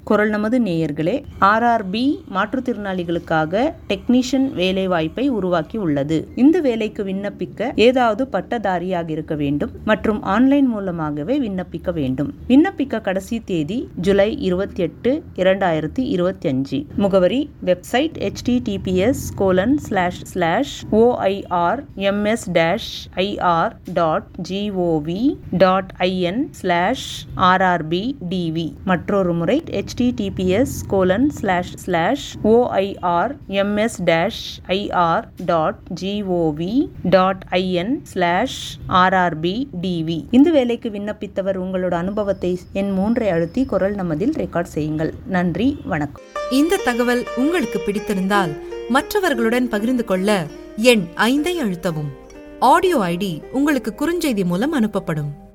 குரல் நமது நேயர்களே ஆர்ஆர்பி மாற்றுத்திறனாளிகளுக்காக டெக்னீஷியன் வேலை வாய்ப்பை உருவாக்கி உள்ளது இந்த வேலைக்கு விண்ணப்பிக்க ஏதாவது பட்டதாரியாக இருக்க வேண்டும் மற்றும் ஆன்லைன் மூலமாகவே விண்ணப்பிக்க வேண்டும் விண்ணப்பிக்க கடைசி தேதி ஜூலை இருபத்தி எட்டு இரண்டாயிரத்தி இருபத்தி அஞ்சு முகவரி website https colon slash slash OIR MS dash IR dot GOV dot IN slash RRB TV மற்றொரு முறை https colon slash slash OIR MS dash IR dot GOV dot IN slash RRB TV இந்த வேலைக்கு விண்ணப்பித்தவர் உங்களோட அனுபவத்தை என் மூன்றை அழுத்தி குரல் நமதில் record செய்யுங்கள் நன்றி வணக்கம் இந்த தகவல் உங்களுக்கு பிடித்திருந்தால் மற்றவர்களுடன் பகிர்ந்து கொள்ள எண் ஐந்தை அழுத்தவும் ஆடியோ ஐடி உங்களுக்கு குறுஞ்செய்தி மூலம் அனுப்பப்படும்